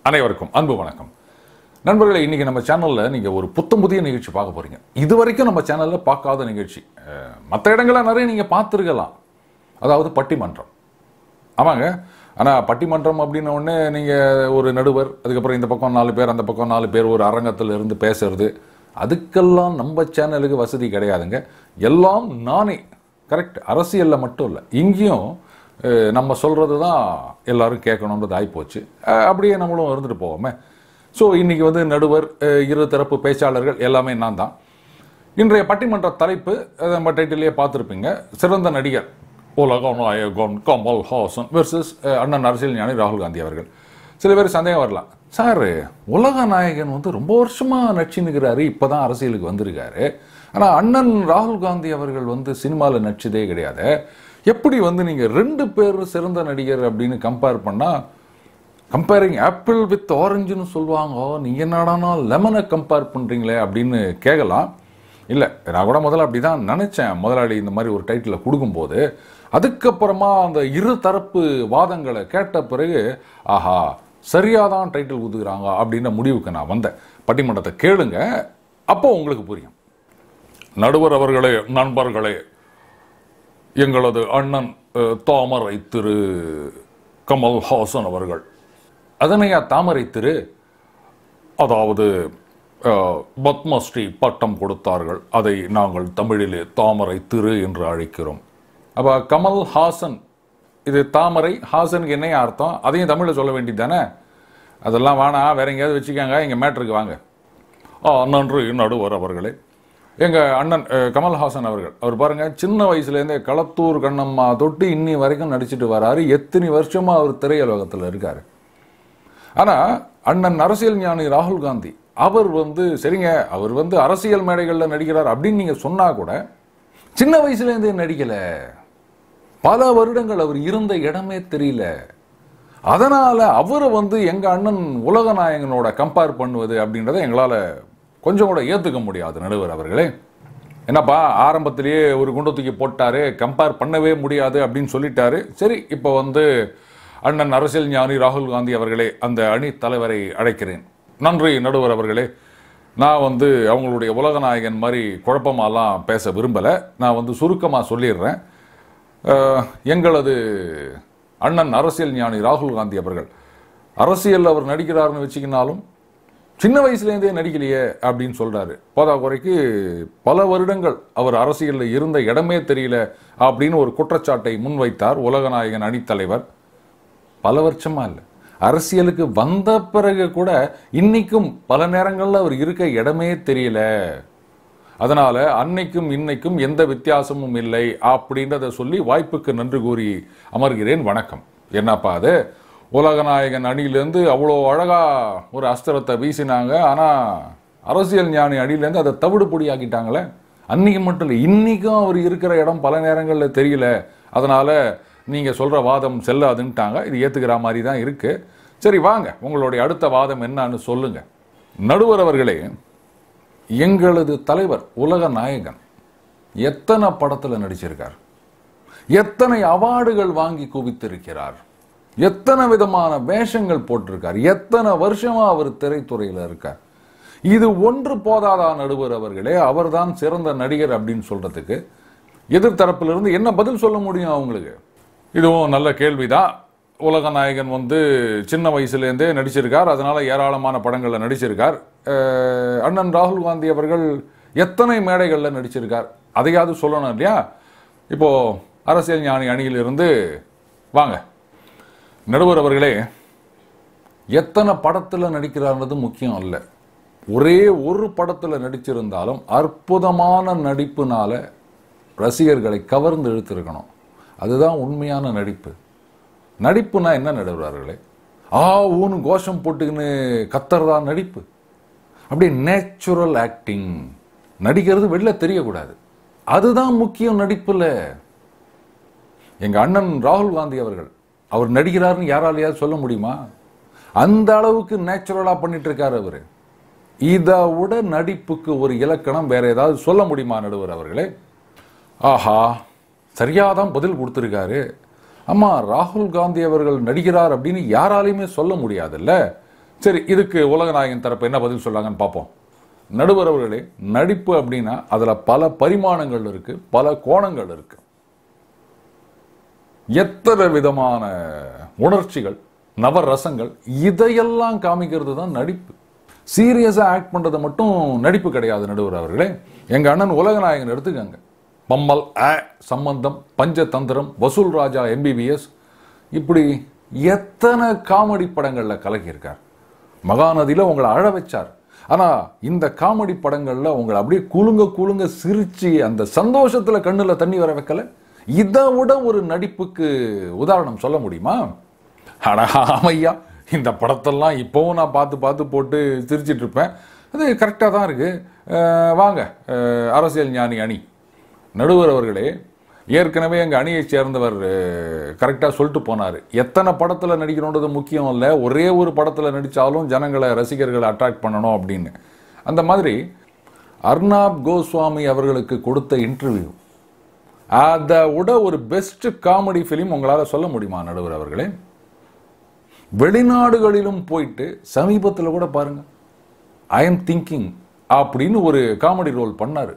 அனைவருக்கும் அன்பு வணக்கம் நண்பர்களே இன்னைக்கு நம்ம சேனல்ல நீங்க ஒரு புத்தம் புதிய நிகழ்ச்சி பார்க்க போறீங்க இது வரைக்கும் நம்ம சேனல்ல பார்க்காத நிகழ்ச்சி மற்ற இடங்கள நிறைய நீங்க பார்த்துருக்கலாம் அதாவது பட்டிமன்றம் ஆமாங்க ஆனால் பட்டிமன்றம் அப்படின்ன உடனே நீங்கள் ஒரு நடுவர் அதுக்கப்புறம் இந்த பக்கம் நாலு பேர் அந்த பக்கம் நாலு பேர் ஒரு அரங்கத்தில் இருந்து பேசுறது அதுக்கெல்லாம் நம்ம சேனலுக்கு வசதி கிடையாதுங்க எல்லாம் நானே கரெக்ட் அரசியலில் மட்டும் இல்லை இங்கேயும் அஹ், நம்ம சொல்கிறது தான் எல்லாரும் கேட்கணுன்றது ஆகிப்போச்சு அஹ், அப்படியே நம்மளும் இருந்துட்டு போவோமே ஸோ இன்னைக்கு வந்து நடுவர் அஹ், இரு தரப்பு பேச்சாளர்கள் எல்லாமே நான் தான் இன்றைய பட்டிமன்ற தலைப்பு அதை நம்ம டைட்டிலே பார்த்துருப்பீங்க சிறந்த நடிகர் உலக நாயகன் கமல் ஹாசன் வெர்சஸ் அண்ணன் அரசியல் ஞானி ராகுல் காந்தி அவர்கள் சில பேர் சந்தேகம் வரலாம் சார் உலக நாயகன் வந்து ரொம்ப வருஷமா நடிச்சுன்னுக்கிறாரு இப்பதான் அரசியலுக்கு வந்திருக்காரு ஆனா அண்ணன் ராகுல் காந்தி அவர்கள் வந்து சினிமாவில் நடிச்சதே கிடையாது எப்படி வந்து நீங்க ரெண்டு பேர் சிறந்த நடிகர் அப்படின்னு கம்பேர் பண்ணா கம்பேரிங் ஆப்பிள் வித் ஆரஞ்சுன்னு சொல்லுவாங்க நீங்க என்னடானா லெமனை கம்பேர் பண்றீங்களே அப்படின்னு கேட்கலாம் இல்லை நான் கூட முதல்ல அப்படி தான் நினச்சேன் முதலாளி இந்த மாதிரி ஒரு டைட்டிலை கொடுக்கும்போது அதுக்கப்புறமா அந்த இரு தரப்பு வாதங்களை கேட்ட பிறகு ஆஹா சரியாக தான் டைட்டில் கொடுக்குறாங்க அப்படின்ற முடிவுக்கு நான் வந்தேன் பட்டிமன்றத்தை கேளுங்க அப்போ உங்களுக்கு புரியும் நடுவர் அவர்களே நண்பர்களே எங்களது அண்ணன் அஹ், தாமரை திரு கமல் ஹாசன் அவர்கள் அதனையா தாமரை திரு அதாவது அஹ், பத்மஸ்ரீ பட்டம் கொடுத்தார்கள் அதை நாங்கள் தமிழிலே தாமரை திரு என்று அழைக்கிறோம் அப்போ கமல் ஹாசன் இது தாமரை ஹாசனுக்கு என்ன அர்த்தம் அதையும் தமிழில் சொல்ல வேண்டியது தானே அதெல்லாம் வேணாம் வேற எங்கேயாவது வச்சுக்கோங்க எங்கள் மேட்ருக்கு வாங்க ஆ நன்றி நடுவர் அவர்களே எங்கள் அண்ணன் அஹ், கமல்ஹாசன் அவர்கள் அவர் பாருங்க சின்ன வயசுலேருந்தே களத்தூர் கண்ணம்மா தொட்டு இன்னி வரைக்கும் நடிச்சிட்டு வராரு எத்தனை வருஷமா அவர் திரையுலகத்தில் இருக்காரு ஆனா அண்ணன் அரசியல் ஞானி ராகுல் காந்தி அவர் வந்து சரிங்க அவர் வந்து அரசியல் மேடைகளில் நடிக்கிறார் அப்படின்னு நீங்க சொன்னா கூட சின்ன வயசுலேருந்தே நடிக்கல பல வருடங்கள் அவர் இருந்த இடமே தெரியல அதனால அவரை வந்து எங்க அண்ணன் உலக நாயகனோட கம்பேர் பண்ணுவது அப்படின்றத எங்களால கொஞ்சம் கூட ஏத்துக்க முடியாது நடுவர் அவர்களே என்னப்பா ஆரம்பத்திலேயே ஒரு குண்டு தூக்கி போட்டாரு கம்பேர் பண்ணவே முடியாது அப்படின்னு சொல்லிட்டாரு சரி இப்போ வந்து அண்ணன் அரசியல் ஞானி ராகுல் காந்தி அவர்களே அந்த அணி தலைவரை அழைக்கிறேன் நன்றி நடுவர் அவர்களே நான் வந்து அவங்களுடைய உலகநாயகன் மாதிரி குழப்பமாலாம் பேச விரும்பலை நான் வந்து சுருக்கமாக சொல்லிடுறேன் அஹ், எங்களது அண்ணன் அரசியல் ஞானி ராகுல் காந்தி அவர்கள் அரசியல் அவர் நடிக்கிறாருன்னு வச்சுக்கினாலும் சின்ன வயசுலேருந்தே நடிக்கலையே அப்படின்னு சொல்றாரு போதா குறைக்கு பல வருடங்கள் அவர் அரசியலில் இருந்த இடமே தெரியல அப்படின்னு ஒரு குற்றச்சாட்டை முன்வைத்தார் உலகநாயகன் அணித்தலைவர் பல வருஷமா இல்லை அரசியலுக்கு வந்த பிறகு கூட இன்னைக்கும் பல நேரங்கள்ல அவர் இருக்க இடமே தெரியல அதனால அன்னைக்கும் இன்னைக்கும் எந்த வித்தியாசமும் இல்லை அப்படின்றத சொல்லி வாய்ப்புக்கு நன்றி கூறி அமர்கிறேன் வணக்கம் என்னப்பா அது உலகநாயகன் அணியிலேருந்து அவ்வளோ அழகா ஒரு அஸ்திரத்தை வீசினாங்க ஆனா அரசியல் ஞானி அணியிலேருந்து அதை தவிடு பொடியாக்கிட்டாங்களே அன்னைக்கு மட்டும் இல்லை இன்னைக்கும் அவர் இருக்கிற இடம் பல நேரங்களில் தெரியல அதனால நீங்க சொல்ற வாதம் செல்லாதுன்ட்டாங்க இது ஏத்துக்கிற மாதிரி தான் இருக்கு சரி வாங்க உங்களுடைய அடுத்த வாதம் என்னன்னு சொல்லுங்க நடுவர் அவர்களே எங்களது தலைவர் உலக நாயகன் எத்தனை படத்துல நடிச்சிருக்கார் எத்தனை அவார்டுகள் வாங்கி குவித்திருக்கிறார் எத்தனை விதமான வேஷங்கள் போட்டிருக்கார் எத்தனை வருஷமா அவர் திரைத்துறையில இருக்கார் இது ஒன்று போதாதா நடுவர் அவர்களே அவர்தான் சிறந்த நடிகர் அப்படின்னு சொல்றதுக்கு எதிர்த்தரப்பிலிருந்து என்ன பதில் சொல்ல முடியும் அவங்களுக்கு இதுவும் நல்ல கேள்விதான் உலக நாயகன் வந்து சின்ன வயசுலேருந்தே நடிச்சிருக்கார் அதனால ஏராளமான படங்களில் நடிச்சிருக்கார் அஹ், அண்ணன் ராகுல் காந்தி அவர்கள் எத்தனை மேடைகளில் நடிச்சிருக்கார் அதையாவது சொல்லணும் இல்லையா இப்போ அரசியல் ஞானி அணியிலிருந்து வாங்க நடுவர் அவர்களே எத்தனை படத்தில் நடிக்கிறார்ன்றது முக்கியம் அல்ல ஒரே ஒரு படத்தில் நடிச்சிருந்தாலும் அற்புதமான நடிப்புனால ரசிகர்களை கவர்ந்து இழுத்திருக்கணும் அதுதான் உண்மையான நடிப்பு நடிப்புனா என்ன நடுவர்களே ஆ ஊன்னு கோஷம் போட்டுக்கின்னு கத்துறதா நடிப்பு அப்படியே நேச்சுரல் ஆக்டிங் நடிக்கிறது வெளில தெரியக்கூடாது அதுதான் முக்கியம் நடிப்புல எங்க அண்ணன் ராகுல் காந்தி அவர்கள் அவர் நடிக்கிறாருன்னு யாராலையாவது சொல்ல முடியுமா அந்த அளவுக்கு நேச்சுரலா பண்ணிட்டு இருக்காரு அவரு இதை விட நடிப்புக்கு ஒரு இலக்கணம் வேற ஏதாவது சொல்ல முடியுமா நடுவர் அவர்களே ஆஹா சரியாதான் பதில் கொடுத்துருக்காரு ஆமா ராகுல் காந்தி அவர்கள் நடிக்கிறார் அப்படின்னு யாராலையுமே சொல்ல முடியாதுல்ல சரி இதுக்கு உலகநாயகன் தரப்பு என்ன பதில் சொல்றாங்கன்னு பார்ப்போம் நடுவர் அவர்களே நடிப்பு அப்படின்னா அதுல பல பரிமாணங்கள் இருக்கு பல கோணங்கள் இருக்கு எத்தனை விதமான உணர்ச்சிகள் நவரசங்கள் இதையெல்லாம் காமிக்கிறது தான் நடிப்பு சீரியஸா ஆக்ட் பண்றது மட்டும் நடிப்பு கிடையாது நடுவர் அவர்களே எங்க அண்ணன் உலகநாயகன் எடுத்துக்கங்க பம்மல் அ சம்பந்தம் பஞ்சதந்திரம் வசூல் ராஜா எம்பிபிஎஸ் இப்படி எத்தனை காமெடி படங்கள்ல கலக்கியிருக்கார் மகாநதியில உங்களை அழ வச்சார் ஆனா இந்த காமெடி படங்கள்ல உங்களை அப்படியே குலுங்க குலுங்க சிரிச்சு அந்த சந்தோஷத்துல கண்ணுல தண்ணி வர வைக்கல இதை விட ஒரு நடிப்புக்கு உதாரணம் சொல்ல முடியுமா அட ஆமையா இந்த படத்தெல்லாம் இப்போவும் நான் பார்த்து பார்த்து போட்டு சிரிச்சிட்டு இருப்பேன் அது கரெக்டாக தான் இருக்கு அஹ் வாங்க அஹ் அரசியல் ஞானி அணி நடுவர் அவர்களே ஏற்கனவே எங்கள் அணியைச் சேர்ந்தவர் கரெக்டாக சொல்லிட்டு போனார் எத்தனை படத்தில் நடிக்கணுன்றது முக்கியம் இல்லை ஒரே ஒரு படத்தில் நடித்தாலும் ஜனங்களை ரசிகர்களை அட்ராக்ட் பண்ணணும் அப்படின்னு அந்த மாதிரி அர்னாப் கோஸ்வாமி அவர்களுக்கு கொடுத்த இன்டர்வியூ அதை விட ஒரு பெஸ்ட் காமெடி ஃபிலிம் உங்களால் சொல்ல முடியுமா நடுவர் அவர்களே வெளிநாடுகளிலும் போயிட்டு சமீபத்தில் கூட பாருங்க ஐ எம் திங்கிங் அப்படின்னு ஒரு காமெடி ரோல் பண்ணாரு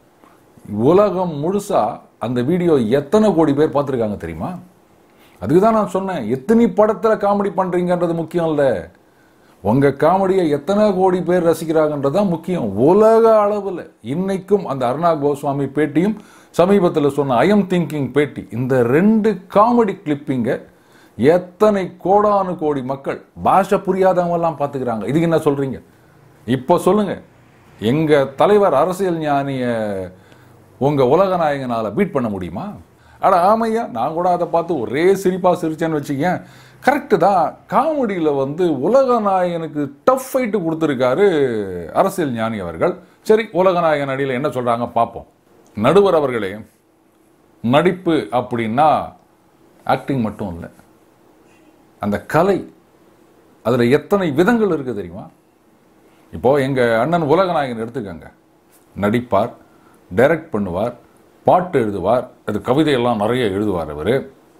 உலகம் முழுசா அந்த வீடியோ எத்தனை கோடி பேர் பார்த்துருக்காங்க தெரியுமா அதுக்கு தான் நான் சொன்னேன் எத்தனை படத்துல காமெடி பண்றீங்கன்றது முக்கியம் இல்ல உங்க காமெடியை எத்தனை கோடி பேர் ரசிக்கிறாங்கன்றது தான் முக்கியம் உலக அளவில் இன்னைக்கும் அந்த அருணா கோஸ்வாமி பேட்டியும் சமீபத்தில் சொன்ன ஐ எம் திங்கிங் பேட்டி இந்த ரெண்டு காமெடி கிளிப்பிங்க எத்தனை கோடானு கோடி மக்கள் பாஷை புரியாதவங்க எல்லாம் பார்த்துக்கிறாங்க இதுக்கு என்ன சொல்றீங்க இப்போ சொல்லுங்க எங்க தலைவர் அரசியல் ஞானிய உங்க உலக நாயகனால பீட் பண்ண முடியுமா அட ஆமையா நான் கூட அதை பார்த்து ஒரே சிரிப்பா சிரிச்சேன்னு வச்சுக்கேன் கரெக்டு தான் காமெடியில் வந்து உலக நாயகனுக்கு டஃப் ஃபைட்டு கொடுத்துருக்காரு அரசியல் ஞானி அவர்கள் சரி உலக நாயகன் அடியில் என்ன சொல்றாங்க பார்ப்போம் நடுவர் அவர்களே நடிப்பு அப்படின்னா ஆக்டிங் மட்டும் இல்லை அந்த கலை அதில் எத்தனை விதங்கள் இருக்குது தெரியுமா இப்போ எங்க அண்ணன் உலகநாயகன் எடுத்துக்கங்க நடிப்பார் டைரக்ட் பண்ணுவார் பாட்டு எழுதுவார் அது கவிதையெல்லாம் நிறைய எழுதுவார் அவர்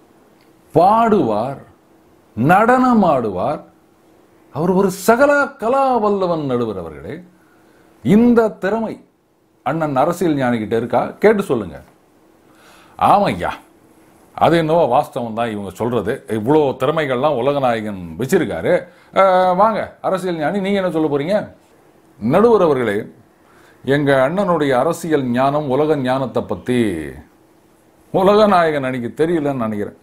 பாடுவார் நடனம் ஆடுவார் அவர் ஒரு சகல கலா வல்லவன் நடுவர் அவர்களே இந்த திறமை அண்ணன் அரசியல் ஞானிகிட்ட இருக்கா கேட்டு சொல்லுங்க ஆமையா அது என்னவோ வாஸ்தவம் தான் இவங்க சொல்றது இவ்வளோ திறமைகள்லாம் உலகநாயகன் வச்சிருக்காரு அஹ், வாங்க அரசியல் ஞானி நீங்க என்ன சொல்ல போறீங்க நடுவர் அவர்களே எங்க அண்ணனுடைய அரசியல் ஞானம் உலக ஞானத்தை பத்தி உலகநாயகன் அன்னைக்கு தெரியலன்னு நினைக்கிறேன்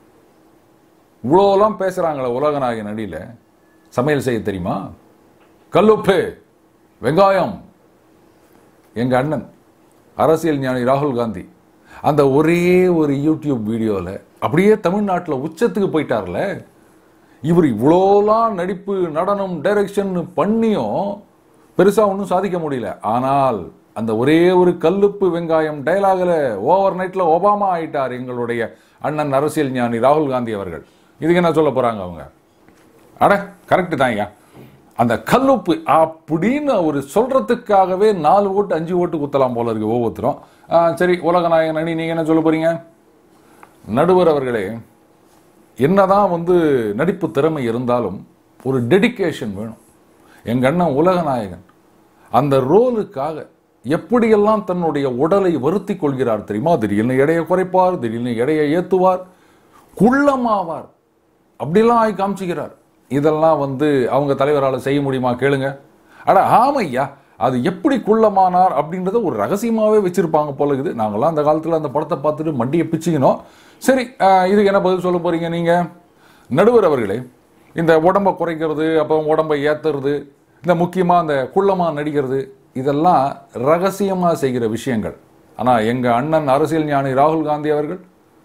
இவ்வளோலாம் பேசுறாங்களே உலகநாயகன் அடியில் சமையல் செய்ய தெரியுமா கல்லுப்பு வெங்காயம் எங்க அண்ணன் அரசியல் ஞானி ராகுல் காந்தி அந்த ஒரே ஒரு யூடியூப் வீடியோவில் அப்படியே தமிழ்நாட்டில் உச்சத்துக்கு போயிட்டார்ல இவர் இவ்வளோலாம் நடிப்பு நடனம் டைரக்ஷன் பண்ணியும் பெருசாக ஒன்றும் சாதிக்க முடியல ஆனால் அந்த ஒரே ஒரு கல்லுப்பு வெங்காயம் டயலாகில் ஓவர் நைட்டில் ஒபாமா ஆயிட்டார் எங்களுடைய அண்ணன் அரசியல் ஞானி ராகுல் காந்தி அவர்கள் இதுக்கு என்ன சொல்ல போகிறாங்க அவங்க அட கரெக்டு தான் ஐயா அந்த கல்லுப்பு அப்படின்னு அவர் சொல்றதுக்காகவே நாலு ஓட்டு அஞ்சு ஓட்டு குத்தலாம் போல இருக்கு ஒவ்வொருத்தரும் ஆ, சரி உலகநாயகன் அணி நீங்க என்ன சொல்ல போறீங்க நடுவர் அவர்களே என்னதான் வந்து நடிப்பு திறமை இருந்தாலும் ஒரு டெடிகேஷன் வேணும் எங்க அண்ணன் உலகநாயகன் அந்த ரோலுக்காக எப்படியெல்லாம் தன்னுடைய உடலை வருத்தி கொள்கிறார் தெரியுமா திடீர்னு எடையை குறைப்பார் திடீர்னு எடையை ஏத்துவார் குள்ளமாவார் அப்படிலாம் ஆகி காமிச்சுக்கிறார் இதெல்லாம் வந்து அவங்க தலைவரால் செய்ய முடியுமா கேளுங்க அட ஆமையா அது எப்படி குள்ளமானார் அப்படின்றத ஒரு ரகசியமாவே வச்சிருப்பாங்க போல இருக்குது நாங்கெல்லாம் அந்த காலத்துல அந்த படத்தை பார்த்துட்டு மண்டியை பிச்சுக்கணும் சரி ஆஹ், இதுக்கு என்ன பதில் சொல்ல போறீங்க நீங்க நடுவர் அவர்களே இந்த உடம்பை குறைக்கிறது அப்புறம் உடம்பை ஏத்துறது இந்த முக்கியமா அந்த குள்ளமா நடிக்கிறது இதெல்லாம் ரகசியமா செய்கிற விஷயங்கள் ஆனா எங்க அண்ணன் அரசியல் ஞானி ராகுல் காந்தி அவர்கள்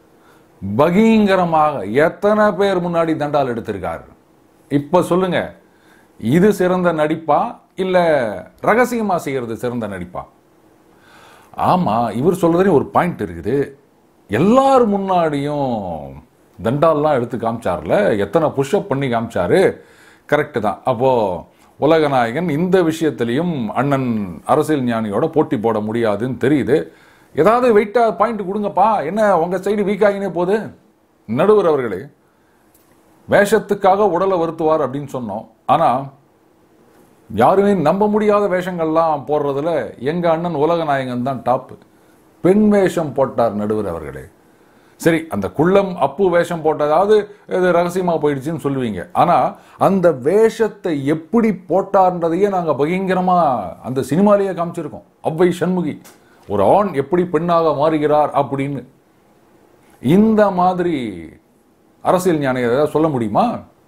பகீங்கரமாக எத்தனை பேர் முன்னாடி தண்டால் எடுத்திருக்காரு இப்ப சொல்லுங்க இது சிறந்த நடிப்பா இல்ல ரகசியமா செய்யறது சிறந்த நடிப்பா ஆமா இவர் சொல்றதுலயும் ஒரு பாயிண்ட் இருக்குது எல்லார் முன்னாடியும் தண்டால்லாம் எடுத்து காமிச்சார்ல எத்தனை புஷ்அப் பண்ணி காமிச்சாரு கரெக்டு தான் அப்போ உலகநாயகன் இந்த விஷயத்திலையும் அண்ணன் அரசியல் ஞானியோட போட்டி போட முடியாதுன்னு தெரியுது ஏதாவது வெயிட்டா பாயிண்ட் கொடுங்கப்பா என்ன உங்க சைடு வீக் ஆகினே போகுது நடுவர் அவர்களே வேஷத்துக்காக உடலை வருத்துவார் அப்படின்னு சொன்னோம் ஆனா யாருமே நம்ப முடியாத வேஷங்கள்லாம் போடுறதுல எங்க அண்ணன் உலக நாயகன் தான் டாப்பு பெண் வேஷம் போட்டார் நடுவர் அவர்களே சரி அந்த குள்ளம் அப்பு வேஷம் போட்டதாவது இது ரகசியமா போயிடுச்சுன்னு சொல்லுவீங்க ஆனா அந்த வேஷத்தை எப்படி போட்டார்ன்றதையே நாங்க பகிங்கரமா அந்த சினிமாலேயே காமிச்சிருக்கோம் அவ்வை சண்முகி ஒரு ஆண் எப்படி பெண்ணாக மாறுகிறார் அப்படின்னு இந்த மாதிரி அரசியல் ஞானி ஏதாவது சொல்ல முடியுமா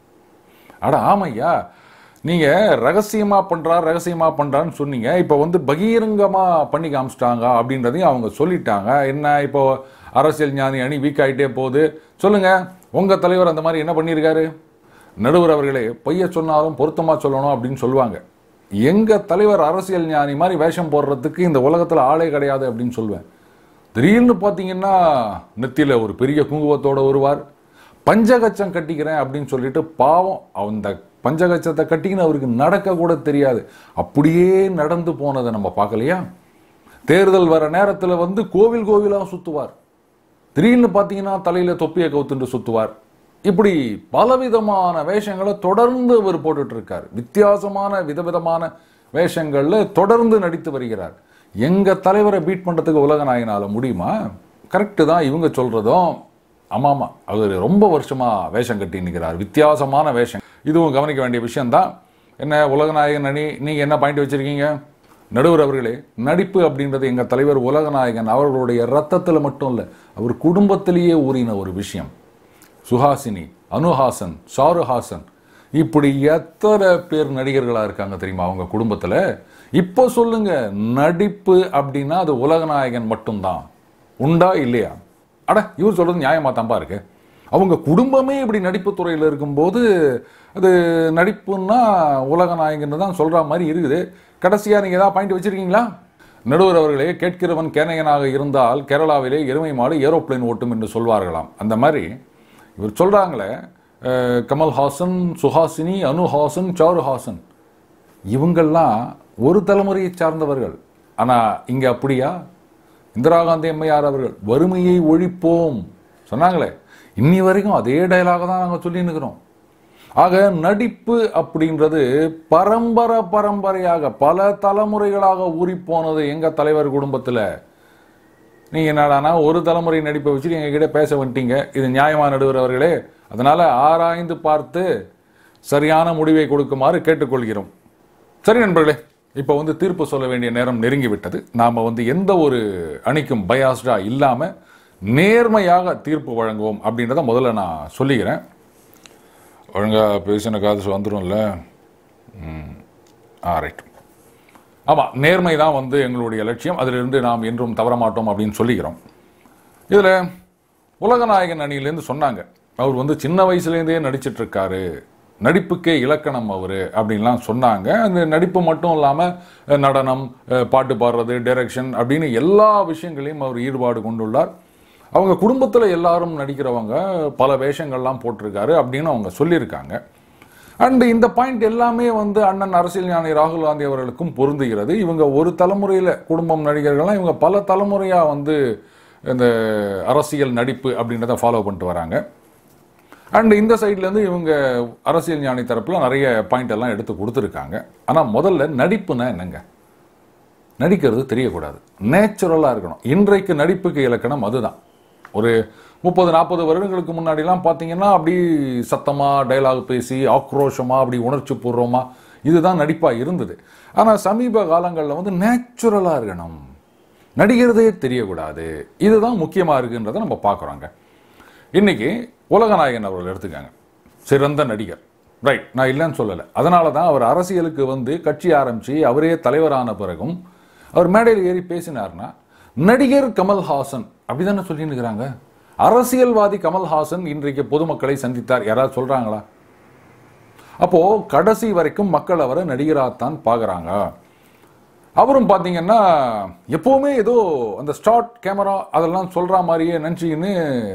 அட ஆமையா நீங்க ரகசியமா பண்றா ரகசியமா பண்றான்னு சொன்னீங்க இப்போ வந்து பகிரங்கமா பண்ணி காமிச்சிட்டாங்க அப்படின்றதையும் அவங்க சொல்லிட்டாங்க என்ன இப்போ அரசியல் ஞானி அணி வீக் ஆயிட்டே போகுது சொல்லுங்க உங்க தலைவர் அந்த மாதிரி என்ன பண்ணியிருக்காரு நடுவர் அவர்களே பொய்ய சொன்னாலும் பொருத்தமா சொல்லணும் அப்படின்னு சொல்லுவாங்க எங்க தலைவர் அரசியல் ஞானி மாதிரி வேஷம் போடுறதுக்கு இந்த உலகத்துல ஆளே கிடையாது அப்படின்னு சொல்லுவேன் திடீர்னு பார்த்தீங்கன்னா நெத்தியில ஒரு பெரிய குங்குமத்தோட வருவார் பஞ்சகச்சம் கட்டிக்கிறேன் அப்படின்னு சொல்லிட்டு பாவம் அந்த பஞ்சகச்சத்தை கட்டிக்கின்னு அவருக்கு நடக்க கூட தெரியாது அப்படியே நடந்து போனதை நம்ம பார்க்கலையா தேர்தல் வர நேரத்தில் வந்து கோவில் கோவிலாக சுத்துவார் திடீர்னு பார்த்தீங்கன்னா தலையில தொப்பியை கவுத்துட்டு சுத்துவார் இப்படி பலவிதமான வேஷங்களை தொடர்ந்து அவர் போட்டுட்டு இருக்கார் வித்தியாசமான விதவிதமான வேஷங்கள்ல தொடர்ந்து நடித்து வருகிறார் எங்க தலைவரை பீட் பண்றதுக்கு உலக நாயனால முடியுமா கரெக்டு தான் இவங்க சொல்றதும் ஆமாமா அவர் ரொம்ப வருஷமா வேஷம் கட்டி நிற்கிறார் வித்தியாசமான வேஷம் இதுவும் கவனிக்க வேண்டிய விஷயம்தான் என்ன உலகநாயகன் அணி நீங்க என்ன பாயிண்ட் வச்சிருக்கீங்க நடுவர் அவர்களே நடிப்பு அப்படின்றது எங்க தலைவர் உலகநாயகன் அவர்களுடைய ரத்தத்துல மட்டும் இல்ல அவர் குடும்பத்திலேயே ஊறின ஒரு விஷயம் சுஹாசினி அனுஹாசன் ஷாருஹாசன் இப்படி எத்தனை பேர் நடிகர்களா இருக்காங்க தெரியுமா அவங்க குடும்பத்துல இப்போ சொல்லுங்க நடிப்பு அப்படின்னா அது உலகநாயகன் மட்டும்தான் உண்டா இல்லையா அட இவர் சொல்றது நியாயமா தான்பா இருக்கு அவங்க குடும்பமே இப்படி நடிப்பு துறையில் இருக்கும்போது அது நடிப்புன்னா உலகநாயகன் தான் சொல்ற மாதிரி இருக்குது கடைசியா நீங்க ஏதாவது பாயிண்ட் வச்சிருக்கீங்களா நடுவர் அவர்களே கேட்கிறவன் கேனையனாக இருந்தால் கேரளாவிலே எருமை மாடு ஏரோப்ளேன் ஓட்டும் என்று சொல்வார்களாம் அந்த மாதிரி இவர் சொல்றாங்களே அஹ், கமல்ஹாசன் சுஹாசினி அனுஹாசன் சாருஹாசன் இவங்கெல்லாம் ஒரு தலைமுறையை சார்ந்தவர்கள் ஆனா இங்க அப்படியா இந்திரா காந்தி அம்மையார் அவர்கள் வறுமையை ஒழிப்போம் சொன்னாங்களே இன்னி வரைக்கும் அதே டயலாக தான் நாங்கள் சொல்லி நிற்கிறோம் ஆக நடிப்பு அப்படின்றது பரம்பரை பரம்பரையாக பல தலைமுறைகளாக ஊறிப்போனது எங்க தலைவர் குடும்பத்துல நீங்க என்னடானா ஒரு தலைமுறை நடிப்பை வச்சுட்டு எங்க கிட்ட பேச வந்துட்டீங்க இது நியாயமா நடுவர் அவர்களே அதனால ஆராய்ந்து பார்த்து சரியான முடிவை கொடுக்குமாறு கேட்டுக்கொள்கிறோம் சரி நண்பர்களே இப்போ வந்து தீர்ப்பு சொல்ல வேண்டிய நேரம் நெருங்கி விட்டது நாம வந்து எந்த ஒரு அணிக்கும் பயாஸ்டா இல்லாம நேர்மையாக தீர்ப்பு வழங்குவோம் அப்படின்றத முதல்ல நான் சொல்லிக்கிறேன் ஒழுங்கா பேசின காது வந்துடும்ல ம். ஆ ரைட் ஆமாம் நேர்மை தான் வந்து எங்களுடைய லட்சியம் அதிலிருந்து நாம் என்றும் தவற மாட்டோம் அப்படின்னு சொல்லிக்கிறோம் இதில் உலகநாயகன் அணியிலேருந்து சொன்னாங்க அவர் வந்து சின்ன வயசுலேருந்தே நடிச்சிட்டு இருக்காரு நடிப்புக்கே இலக்கணம் அவர் அப்படின்லாம் சொன்னாங்க அந்த நடிப்பு மட்டும் இல்லாமல் நடனம் அஹ், பாட்டு பாடுறது டைரக்ஷன் அப்படின்னு எல்லா விஷயங்களையும் அவர் ஈடுபாடு கொண்டுள்ளார் அவங்க குடும்பத்தில் எல்லாரும் நடிக்கிறவங்க பல வேஷங்கள்லாம் போட்டிருக்காரு அப்படின்னு அவங்க சொல்லியிருக்காங்க அண்ட் இந்த பாயிண்ட் எல்லாமே வந்து அண்ணன் அரசியல் ஞானி ராகுல் காந்தி அவர்களுக்கும் பொருந்துகிறது இவங்க ஒரு தலைமுறையில் குடும்பம் நடிகர்கள்லாம் இவங்க பல தலைமுறையாக வந்து இந்த அரசியல் நடிப்பு அப்படின்றத ஃபாலோ பண்ணிட்டு வராங்க அண்ட் இந்த சைட்லேருந்து இவங்க அரசியல் ஞானி தரப்பில் நிறைய பாயிண்ட் எல்லாம் எடுத்து கொடுத்துருக்காங்க ஆனால் முதல்ல நடிப்புனா என்னங்க நடிக்கிறது தெரியக்கூடாது நேச்சுரலாக இருக்கணும் இன்றைக்கு நடிப்புக்கு இலக்கணம் அதுதான் ஒரு முப்பது நாற்பது வருடங்களுக்கு முன்னாடிலாம் பார்த்தீங்கன்னா அப்படி சத்தமாக டயலாக் பேசி ஆக்ரோஷமாக அப்படி உணர்ச்சி பூர்வமாக இதுதான் நடிப்பாக இருந்தது ஆனால் சமீப காலங்களில் வந்து நேச்சுரலாக இருக்கணும் நடிக்கிறதே தெரியக்கூடாது இதுதான் முக்கியமாக இருக்குன்றதை நம்ம பார்க்குறோங்க இன்னைக்கு உலகநாயகன் அவர்கள் எடுத்துக்காங்க சிறந்த நடிகர் ரைட் நான் இல்லைன்னு சொல்லலை அதனால தான் அவர் அரசியலுக்கு வந்து கட்சி ஆரம்பித்து அவரே தலைவரான பிறகும் அவர் மேடையில் ஏறி பேசினார்னா நடிகர் கமல்ஹாசன் அப்படிதானே சொல்லின்னு இருக்கிறாங்க அரசியல்வாதி கமல்ஹாசன் இன்றைக்கு பொதுமக்களை சந்தித்தார் யாராவது சொல்றாங்களா அப்போ கடைசி வரைக்கும் மக்கள் அவரை நடிகராகத்தான் பார்க்குறாங்க அவரும் பார்த்தீங்கன்னா எப்போவுமே ஏதோ அந்த ஸ்டார்ட் கேமரா அதெல்லாம் சொல்ற மாதிரியே நினச்சிக்கின்னு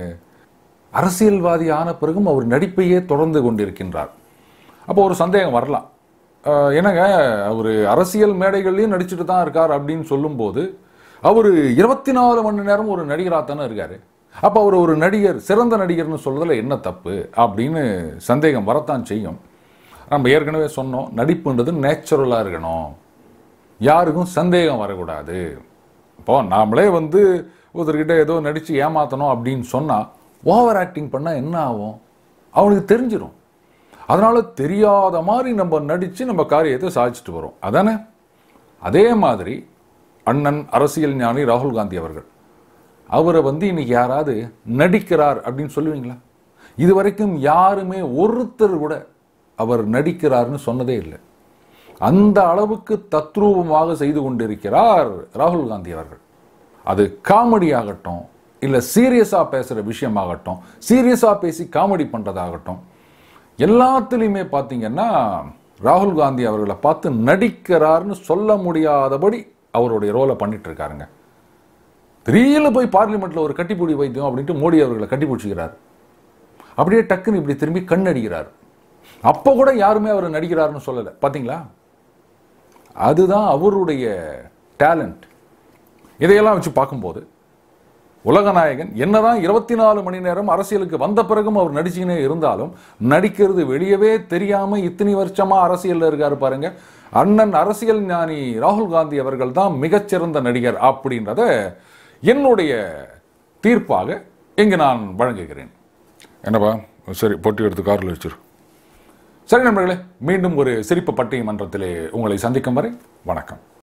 அரசியல்வாதி ஆன பிறகும் அவர் நடிப்பையே தொடர்ந்து கொண்டிருக்கின்றார் அப்போ ஒரு சந்தேகம் வரலாம் அஹ் என்னங்க அவர் அரசியல் மேடைகள்லையும் நடிச்சுட்டு தான் இருக்கார் அப்படின்னு சொல்லும்போது அவர் இருபத்தி நாலு மணி நேரம் ஒரு நடிகராக தானே இருக்காரு அப்போ அவர் ஒரு நடிகர் சிறந்த நடிகர்னு சொல்றதுல என்ன தப்பு அப்படின்னு சந்தேகம் வரத்தான் செய்யும் நம்ம ஏற்கனவே சொன்னோம் நடிப்புன்றது நேச்சுரலாக இருக்கணும் யாருக்கும் சந்தேகம் வரக்கூடாது இப்போ நாமளே வந்து ஒருத்தர்கிட்ட ஏதோ நடித்து ஏமாத்தணும் அப்படின்னு சொன்னால் ஓவர் ஆக்டிங் பண்ணால் என்ன ஆகும் அவனுக்கு தெரிஞ்சிடும் அதனால தெரியாத மாதிரி நம்ம நடித்து நம்ம காரியத்தை சாதிச்சுட்டு வரோம் அதானே அதே மாதிரி அண்ணன் அரசியல் ஞானி ராகுல் காந்தி அவர்கள் அவரை வந்து இன்னைக்கு யாராவது நடிக்கிறார் அப்படின்னு சொல்லுவீங்களா இது வரைக்கும் யாருமே ஒருத்தர் கூட அவர் நடிக்கிறார்னு சொன்னதே இல்லை அந்த அளவுக்கு தத்ரூபமாக செய்து கொண்டிருக்கிறார் ராகுல் காந்தி அவர்கள் அது காமெடி ஆகட்டும் இல்லை சீரியஸாக பேசுகிற விஷயமாகட்டும் சீரியஸாக பேசி காமெடி பண்ணுறதாகட்டும் எல்லாத்துலேயுமே பார்த்தீங்கன்னா ராகுல் காந்தி அவர்களை பார்த்து நடிக்கிறார்னு சொல்ல முடியாதபடி அவருடைய ரோலை பண்ணிட்டு இருக்காருங்க திடீர்னு போய் பார்லிமெண்ட்ல ஒரு கட்டிப்பிடி வைத்தியம் அப்படின்ட்டு மோடி அவர்களை கட்டி பிடிச்சிக்கிறார் அப்படியே டக்குன்னு இப்படி திரும்பி கண் அடிக்கிறார் அப்போ கூட யாருமே அவர் நடிக்கிறாருன்னு சொல்லலை பார்த்தீங்களா அதுதான் அவருடைய டேலண்ட் இதையெல்லாம் வச்சு பார்க்கும்போது உலகநாயகன் என்னதான் இருபத்தி நாலு மணி நேரம் அரசியலுக்கு வந்த பிறகும் அவர் நடிச்சுக்கினே இருந்தாலும் நடிக்கிறது வெளியவே தெரியாம இத்தனை வருஷமா அரசியல்ல இருக்காரு பாருங்க அண்ணன் அரசியல் ஞானி ராகுல் காந்தி அவர்கள் தான் மிகச்சிறந்த நடிகர் அப்படின்றத என்னுடைய தீர்ப்பாக இங்கு நான் வழங்குகிறேன் என்னப்பா சரி பொட்டி எடுத்து காரில் வச்சிரு சரி நண்பர்களே மீண்டும் ஒரு சிரிப்பு பட்டிய மன்றத்திலே உங்களை சந்திக்கும் வரை வணக்கம்